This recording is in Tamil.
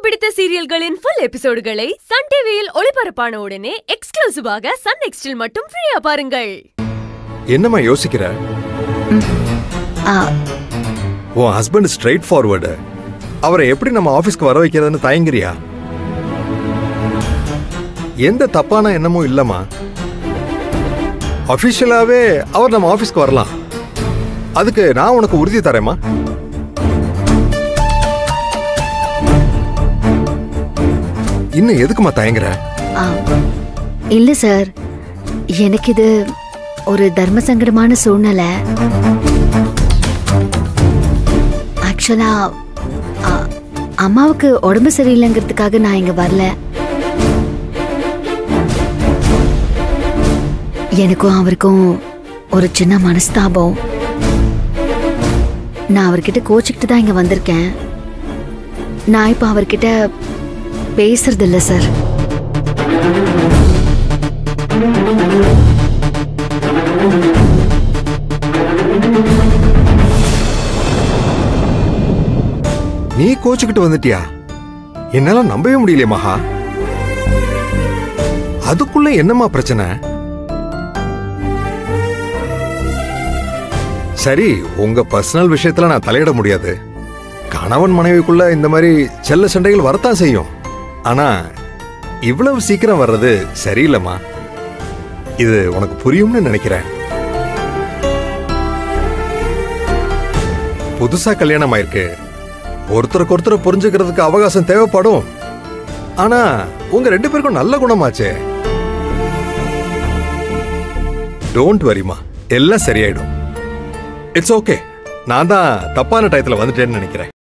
பிடித்த சீரியல்களின் ஃபுல் எபிசோடுகளை சன் டிவியில் ஒளிபரப்பான உடனே எக்ஸ்க்ளூசிவாக சன் நெக்ஸ்டில் மட்டும் ஃப்ரீயா பாருங்கள் என்னம்மா யோசிக்கிற ஆ, உன் ஹஸ்பண்ட் ஸ்ட்ரைட் ஃபார்வர்டு அவரை எப்படி நம்ம ஆபீஸ்க்கு வர வைக்கிறதுன்னு தயங்குறியா எந்த தப்பான எண்ணமும் இல்லம்மா அபிஷியலாவே அவர் நம்ம ஆபீஸ்க்கு வரலாம் அதுக்கு நான் உனக்கு உறுதி தரேம்மா இன்னும் எதுக்குமா தயங்குற ஆ. இல்ல சார் எனக்கு இது ஒரு தர்ம சங்கடமான சூழ்நிலை ஆக்சுவலா ஆ, அம்மாவுக்கு உடம்பு சரியில்லைங்கிறதுக்காக நான் இங்க வரல எனக்கும் அவருக்கும் ஒரு சின்ன மனஸ்தாபம் நான் அவர்கிட்ட கோச்சிக்கிட்டு தான் இங்க வந்திருக்கேன் நான் இப்ப அவர்கிட்ட பேசுறது இல்ல சார் நீ கோச்சுக்கிட்டு வந்துட்டியா என்னால நம்பவே முடியலையே மகா அதுக்குள்ள என்னம்மா பிரச்சனை சரி உங்க பர்சனல் விஷயத்துல நான் தலையிட முடியாது கணவன் மனைவிக்குள்ள இந்த மாதிரி செல்ல சண்டைகள் வரத்தான் செய்யும் ஆனா இவ்வளவு சீக்கிரம் வர்றது சரியில்லைம்மா இது உனக்கு புரியும்னு நினைக்கிறேன் புதுசா கல்யாணம் ஆயிருக்கு ஒருத்தருக்கு ஒருத்தர் புரிஞ்சுக்கிறதுக்கு அவகாசம் தேவைப்படும் ஆனா உங்க ரெண்டு பேருக்கும் நல்ல குணமாச்சே டோன்ட் வரிமா எல்லாம் சரியாயிடும் இட்ஸ் ஓகே நான் தான் தப்பான டயத்துல வந்துட்டேன்னு நினைக்கிறேன்